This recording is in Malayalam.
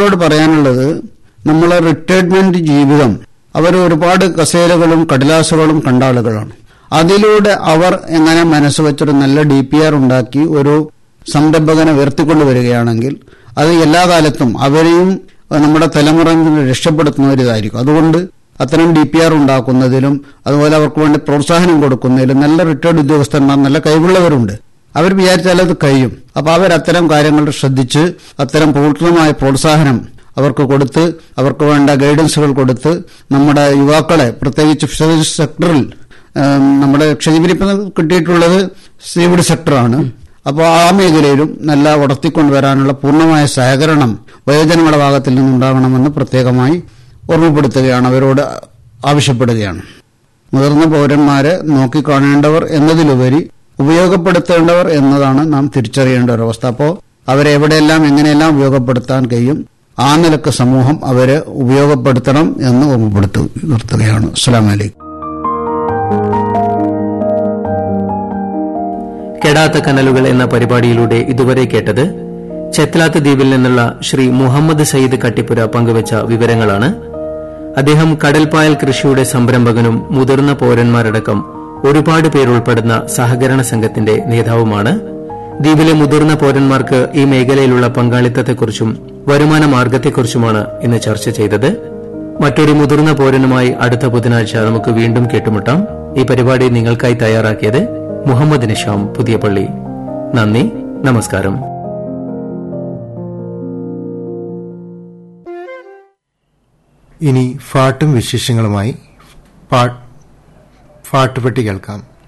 അവരോട് പറയാനുള്ളത് നമ്മളെ റിട്ടയർമെന്റ് ജീവിതം അവർ ഒരുപാട് കസേരകളും കടലാസുകളും കണ്ട ആളുകളാണ് അതിലൂടെ അവർ എങ്ങനെ മനസ്സ് വെച്ചൊരു നല്ല ഡി പി ആർ ഉണ്ടാക്കി ഒരു സംരംഭകനെ ഉയർത്തിക്കൊണ്ടു വരികയാണെങ്കിൽ അത് എല്ലാ കാലത്തും അവരെയും നമ്മുടെ തലമുറ രക്ഷപ്പെടുത്തുന്ന ഒരു ഇതായിരിക്കും അതുകൊണ്ട് അത്തരം ഡി പി ആർ ഉണ്ടാക്കുന്നതിലും അതുപോലെ അവർക്ക് വേണ്ടി പ്രോത്സാഹനം കൊടുക്കുന്നതിലും നല്ല റിട്ടയർഡ് ഉദ്യോഗസ്ഥന്മാർ നല്ല കഴിവുള്ളവരുണ്ട് അവർ വിചാരിച്ചാൽ അത് കഴിയും അപ്പൊ അവർ അത്തരം കാര്യങ്ങൾ ശ്രദ്ധിച്ച് അത്തരം പൂർണ്ണമായ പ്രോത്സാഹനം അവർക്ക് കൊടുത്ത് അവർക്ക് വേണ്ട ഗൈഡൻസുകൾ കൊടുത്ത് നമ്മുടെ യുവാക്കളെ പ്രത്യേകിച്ച് ഫിഷറീസ് സെക്ടറിൽ ഏം, നമ്മുടെ ലക്ഷദ്വീപിൽ കിട്ടിയിട്ടുള്ളത് സീവുഡ് സെക്ടറാണ് അപ്പോൾ ആ മേഖലയിലും നല്ല വളർത്തിക്കൊണ്ടുവരാനുള്ള പൂർണ്ണമായ സഹകരണം വയോജനങ്ങളുടെ ഭാഗത്തിൽ നിന്നുണ്ടാകണമെന്ന് പ്രത്യേകമായി ഓർമ്മപ്പെടുത്തുകയാണ് അവരോട് ആവശ്യപ്പെടുകയാണ് മുതിർന്ന പൗരന്മാരെ നോക്കിക്കാണേണ്ടവർ എന്നതിലുപരി ഉപയോഗപ്പെടുത്തേണ്ടവർ എന്നതാണ് നാം തിരിച്ചറിയേണ്ട ഒരവസ്ഥ അപ്പോൾ അവരെ എവിടെയെല്ലാം എങ്ങനെയെല്ലാം ഉപയോഗപ്പെടുത്താൻ കഴിയും ആ നിലക്ക് സമൂഹം അവരെ ഉപയോഗപ്പെടുത്തണം എന്ന് ഓർമ്മപ്പെടുത്തു നിർത്തുകയാണ് അസ്സലാം വലൈക്കും കെടാത്ത കനലുകൾ എന്ന പരിപാടിയിലൂടെ ഇതുവരെ കേട്ടത് ചെത്ലാത്ത് ദ്വീപിൽ നിന്നുള്ള ശ്രീ മുഹമ്മദ് സയ്യിദ് കട്ടിപ്പുര പങ്കുവച്ച വിവരങ്ങളാണ് അദ്ദേഹം കടൽപ്പായൽ കൃഷിയുടെ സംരംഭകനും മുതിർന്ന പൌരന്മാരടക്കം ഒരുപാട് പേരുൾപ്പെടുന്ന സഹകരണ സംഘത്തിന്റെ നേതാവുമാണ് ദ്വീപിലെ മുതിർന്ന പൌരന്മാർക്ക് ഈ മേഖലയിലുള്ള പങ്കാളിത്തത്തെക്കുറിച്ചും വരുമാന മാർഗത്തെക്കുറിച്ചുമാണ് ഇന്ന് ചർച്ച ചെയ്തത് മറ്റൊരു മുതിർന്ന പൌരനുമായി അടുത്ത ബുധനാഴ്ച നമുക്ക് വീണ്ടും കേട്ടുമുട്ടാം ഈ പരിപാടി നിങ്ങൾക്കായി തയ്യാറാക്കിയത് മുഹമ്മദ് നിഷാം പുതിയ പള്ളി നന്ദി നമസ്കാരം ഇനി പാട്ടും വിശേഷങ്ങളുമായി പാട്ടുപെട്ടി കേൾക്കാം